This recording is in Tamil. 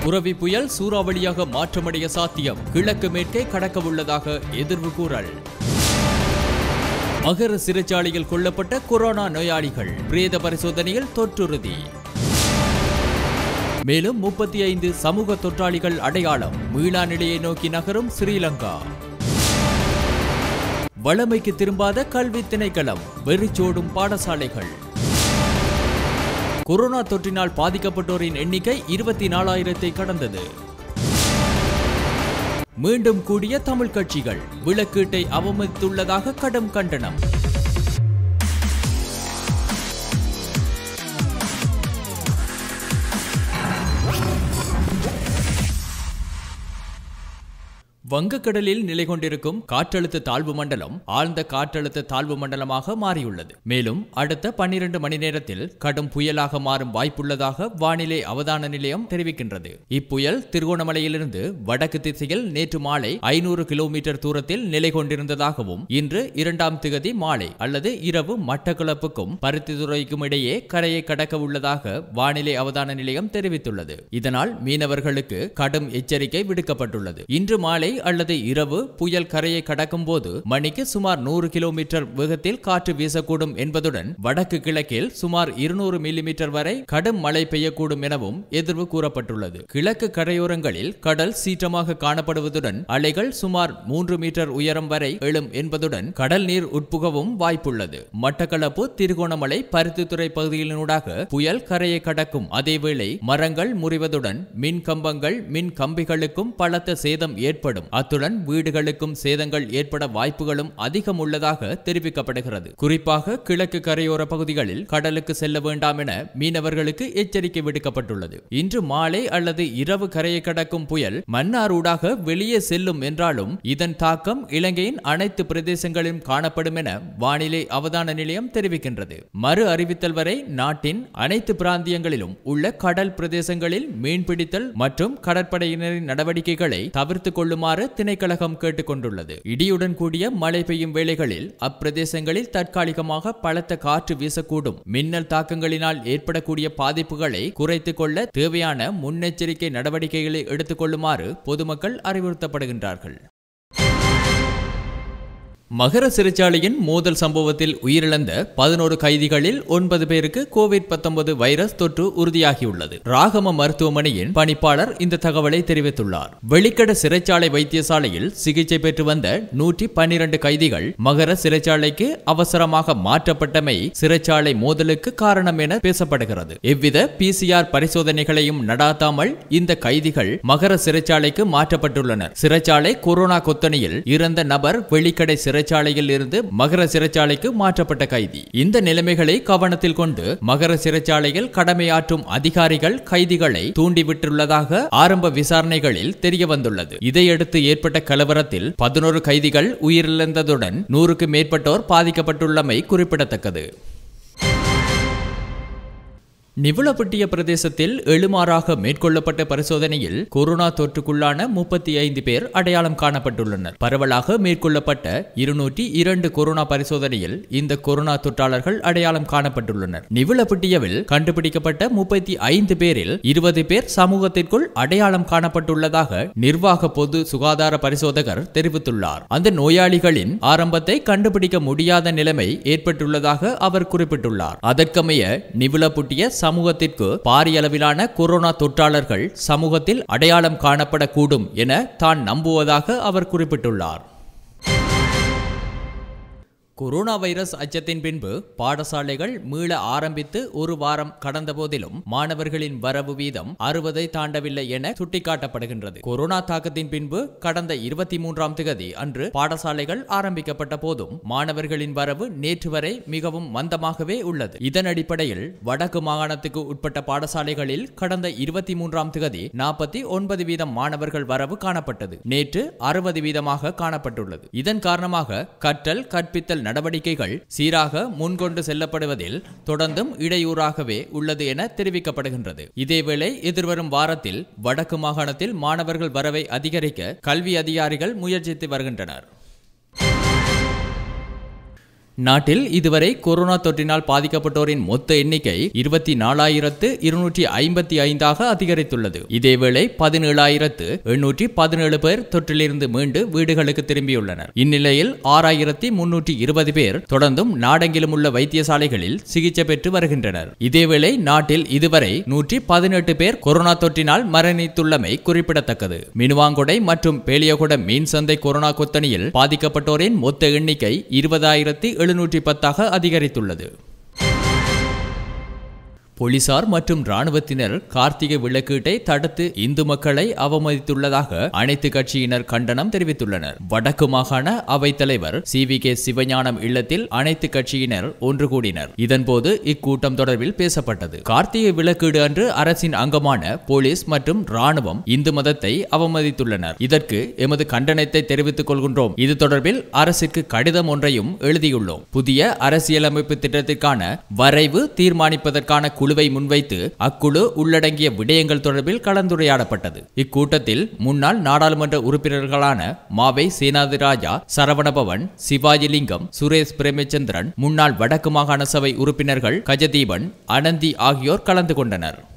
புரவி புயல் சூறாவளியாக மாற்றமடைய சாத்தியம் கிழக்கு மேற்கே கடக்க உள்ளதாக எதிர்வு கூறல் மகர சிறைச்சாலையில் கொல்லப்பட்ட கொரோனா நோயாளிகள் பிரேத பரிசோதனையில் தொற்றுறுதி மேலும் முப்பத்தி ஐந்து சமூக தொற்றாளிகள் அடையாளம் மீளா நிலையை நோக்கி நகரும் ஸ்ரீலங்கா வளமைக்கு திரும்பாத கல்வி திணைக்களம் வெறிச்சோடும் பாடசாலைகள் கொரோனா தொற்றினால் பாதிக்கப்பட்டோரின் எண்ணிக்கை இருபத்தி நாலாயிரத்தை கடந்தது மீண்டும் கூடிய தமிழ் கட்சிகள் விளக்கீட்டை அவமதித்துள்ளதாக கடும் கண்டனம் வங்கக்கடலில் நிலை கொண்டிருக்கும் காற்றழுத்த தாழ்வு மண்டலம் ஆழ்ந்த காற்றழுத்த தாழ்வு மண்டலமாக மாறியுள்ளது மேலும் அடுத்த பன்னிரண்டு மணி நேரத்தில் கடும் புயலாக மாறும் வாய்ப்புள்ளதாக வானிலை அவதான நிலையம் தெரிவிக்கின்றது இப்புயல் திருகோணமலையிலிருந்து வடக்கு திசையில் நேற்று மாலை ஐநூறு கிலோமீட்டர் தூரத்தில் நிலை கொண்டிருந்ததாகவும் இன்று இரண்டாம் திகதி மாலை அல்லது இரவு மட்டக்களப்புக்கும் பருத்தித்துறைக்கும் இடையே கரையை கடக்க உள்ளதாக வானிலை அவதான நிலையம் தெரிவித்துள்ளது இதனால் மீனவர்களுக்கு கடும் எச்சரிக்கை விடுக்கப்பட்டுள்ளது இன்று மாலை அல்லது இரவு புயல் கரையை கடக்கும் போது மணிக்கு சுமார் நூறு கிலோமீட்டர் வேகத்தில் காற்று வீசக்கூடும் என்பதுடன் வடக்கு கிழக்கில் சுமார் இருநூறு மில்லிமீட்டர் வரை கடும் மழை பெய்யக்கூடும் எனவும் எதிர்வு கூறப்பட்டுள்ளது கிழக்கு கரையோரங்களில் கடல் சீற்றமாக காணப்படுவதுடன் அலைகள் சுமார் மூன்று மீட்டர் உயரம் வரை எழும் என்பதுடன் கடல் நீர் உட்புகவும் வாய்ப்புள்ளது மட்டக்களப்பு திருகோணமலை பருத்தித்துறை பகுதிகளினூடாக புயல் கரையை கடக்கும் அதேவேளை மரங்கள் முறிவதுடன் மின் கம்பங்கள் மின் கம்பிகளுக்கும் பலத்த சேதம் ஏற்படும் அத்துடன் வீடுகளுக்கும் சேதங்கள் ஏற்பட வாய்ப்புகளும் அதிகம் உள்ளதாக தெரிவிக்கப்படுகிறது குறிப்பாக கிழக்கு கரையோர பகுதிகளில் கடலுக்கு செல்ல வேண்டாம் என மீனவர்களுக்கு எச்சரிக்கை விடுக்கப்பட்டுள்ளது இன்று மாலை அல்லது இரவு கரையை கடக்கும் புயல் மன்னாரூடாக வெளியே செல்லும் என்றாலும் இதன் தாக்கம் இலங்கையின் அனைத்து பிரதேசங்களிலும் காணப்படும் என வானிலை அவதான நிலையம் தெரிவிக்கின்றது மறு அறிவித்தல் வரை நாட்டின் அனைத்து பிராந்தியங்களிலும் உள்ள கடல் பிரதேசங்களில் மீன்பிடித்தல் மற்றும் கடற்படையினரின் நடவடிக்கைகளை தவிர்த்துக் கொள்ளுமாறு திணைக்களகம் கேட்டுக்கொண்டுள்ளது இடியுடன் கூடிய மழை பெய்யும் வேளைகளில் அப்பிரதேசங்களில் தற்காலிகமாக பலத்த காற்று வீசக்கூடும் மின்னல் தாக்கங்களினால் ஏற்படக்கூடிய பாதிப்புகளை குறைத்துக் கொள்ள தேவையான முன்னெச்சரிக்கை நடவடிக்கைகளை எடுத்துக்கொள்ளுமாறு பொதுமக்கள் அறிவுறுத்தப்படுகின்றார்கள் மகர சிறைச்சாலையின் மோதல் சம்பவத்தில் உயிரிழந்த பதினோரு கைதிகளில் ஒன்பது பேருக்கு கோவிட் 19 வைரஸ் தொற்று உறுதியாகியுள்ளது ராகம மருத்துவமனையின் பணிப்பாளர் இந்த தகவலை தெரிவித்துள்ளார் வெளிக்கட சிறைச்சாலை வைத்தியசாலையில் சிகிச்சை பெற்று வந்த நூற்றி பன்னிரண்டு கைதிகள் மகர சிறைச்சாலைக்கு அவசரமாக மாற்றப்பட்டமை சிறைச்சாலை மோதலுக்கு காரணம் என பேசப்படுகிறது எவ்வித பிசிஆர் பரிசோதனைகளையும் நடாத்தாமல் இந்த கைதிகள் மகர சிறைச்சாலைக்கு மாற்றப்பட்டுள்ளனர் சிறைச்சாலை கொரோனா கொத்தணியில் இறந்த நபர் வெளிக்கடை சிறைச்சாலையில் இருந்து மகர சிறைச்சாலைக்கு மாற்றப்பட்ட கைதி இந்த நிலைமைகளை கவனத்தில் கொண்டு மகர சிறைச்சாலையில் கடமையாற்றும் அதிகாரிகள் கைதிகளை தூண்டிவிட்டுள்ளதாக ஆரம்ப விசாரணைகளில் தெரிய வந்துள்ளது இதையடுத்து ஏற்பட்ட கலவரத்தில் பதினோரு கைதிகள் உயிரிழந்ததுடன் நூறுக்கு மேற்பட்டோர் பாதிக்கப்பட்டுள்ளமை குறிப்பிடத்தக்கது நிவுளப்பட்டிய பிரதேசத்தில் எழுமாறாக மேற்கொள்ளப்பட்ட பரிசோதனையில் கொரோனா தொற்றுக்குள்ளான முப்பத்தி ஐந்து பேர் அடையாளம் காணப்பட்டுள்ளனர் பரவலாக மேற்கொள்ளப்பட்ட இருநூற்றி இரண்டு கொரோனா பரிசோதனையில் இந்த கொரோனா தொற்றாளர்கள் அடையாளம் காணப்பட்டுள்ளனர் நிவுளப்பட்டியவில் கண்டுபிடிக்கப்பட்ட முப்பத்தி ஐந்து பேரில் இருபது பேர் சமூகத்திற்குள் அடையாளம் காணப்பட்டுள்ளதாக நிர்வாக பொது சுகாதார பரிசோதகர் தெரிவித்துள்ளார் அந்த நோயாளிகளின் ஆரம்பத்தை கண்டுபிடிக்க முடியாத நிலைமை ஏற்பட்டுள்ளதாக அவர் குறிப்பிட்டுள்ளார் அதற்கமைய நிவுளப்புட்டிய சமூகத்திற்கு பாரியளவிலான கொரோனா தொற்றாளர்கள் சமூகத்தில் அடையாளம் காணப்படக்கூடும் என தான் நம்புவதாக அவர் குறிப்பிட்டுள்ளார் கொரோனா வைரஸ் அச்சத்தின் பின்பு பாடசாலைகள் மீள ஆரம்பித்து ஒரு வாரம் கடந்த போதிலும் மாணவர்களின் வரவு வீதம் அறுபதை தாண்டவில்லை என சுட்டிக்காட்டப்படுகின்றது கொரோனா தாக்கத்தின் பின்பு கடந்த இருபத்தி மூன்றாம் திகதி அன்று பாடசாலைகள் ஆரம்பிக்கப்பட்ட போதும் மாணவர்களின் வரவு நேற்று வரை மிகவும் மந்தமாகவே உள்ளது இதன் அடிப்படையில் வடக்கு மாகாணத்துக்கு உட்பட்ட பாடசாலைகளில் கடந்த இருபத்தி மூன்றாம் திகதி நாற்பத்தி ஒன்பது வீதம் மாணவர்கள் வரவு காணப்பட்டது நேற்று அறுபது வீதமாக காணப்பட்டுள்ளது இதன் காரணமாக கற்றல் கற்பித்தல் நடவடிக்கைகள் சீராக முன்கொண்டு செல்லப்படுவதில் தொடர்ந்தும் இடையூறாகவே உள்ளது என தெரிவிக்கப்படுகின்றது இதேவேளை எதிர்வரும் வாரத்தில் வடக்கு மாகாணத்தில் மாணவர்கள் வரவை அதிகரிக்க கல்வி அதிகாரிகள் முயற்சித்து வருகின்றனர் நாட்டில் இதுவரை கொரோனா தொற்றினால் பாதிக்கப்பட்டோரின் மொத்த எண்ணிக்கை இருபத்தி நாலாயிரத்து இருநூற்றி ஐம்பத்தி ஐந்தாக அதிகரித்துள்ளது இதேவேளை பதினேழாயிரத்து எண்ணூற்றி பதினேழு பேர் தொற்றிலிருந்து மீண்டு வீடுகளுக்கு திரும்பியுள்ளனர் இந்நிலையில் ஆறாயிரத்தி முன்னூற்றி இருபது பேர் தொடர்ந்தும் நாடெங்கிலும் உள்ள வைத்தியசாலைகளில் சிகிச்சை பெற்று வருகின்றனர் இதேவேளை நாட்டில் இதுவரை நூற்றி பதினெட்டு பேர் கொரோனா தொற்றினால் மரணித்துள்ளமை குறிப்பிடத்தக்கது மினுவாங்குடை மற்றும் பேலியகுட மீன் சந்தை கொரோனா கொத்தணியில் பாதிக்கப்பட்டோரின் மொத்த எண்ணிக்கை இருபதாயிரத்தி எழுநூற்றி பத்தாக அதிகரித்துள்ளது போலீசார் மற்றும் ராணுவத்தினர் கார்த்திகை விளக்கீட்டை தடுத்து இந்து மக்களை அவமதித்துள்ளதாக அனைத்து கட்சியினர் கண்டனம் தெரிவித்துள்ளனர் வடக்கு மாகாண அவைத் தலைவர் சி வி கே சிவஞானம் இல்லத்தில் அனைத்து கட்சியினர் ஒன்று கூடினர் இதன்போது இக்கூட்டம் தொடர்பில் பேசப்பட்டது கார்த்திகை விளக்கீடு அன்று அரசின் அங்கமான போலீஸ் மற்றும் ராணுவம் இந்து மதத்தை அவமதித்துள்ளனர் இதற்கு எமது கண்டனத்தை தெரிவித்துக் கொள்கின்றோம் இது தொடர்பில் அரசிற்கு கடிதம் ஒன்றையும் எழுதியுள்ளோம் புதிய அரசியலமைப்பு திட்டத்திற்கான வரைவு தீர்மானிப்பதற்கான குழுவை முன்வைத்து அக்குழு உள்ளடங்கிய விடயங்கள் தொடர்பில் கலந்துரையாடப்பட்டது இக்கூட்டத்தில் முன்னாள் நாடாளுமன்ற உறுப்பினர்களான மாவை சேனாதிராஜா சரவணபவன் சிவாஜிலிங்கம் சுரேஷ் பிரேமச்சந்திரன் முன்னாள் வடக்கு மாகாண சபை உறுப்பினர்கள் கஜதீபன் அனந்தி ஆகியோர் கலந்து கொண்டனர்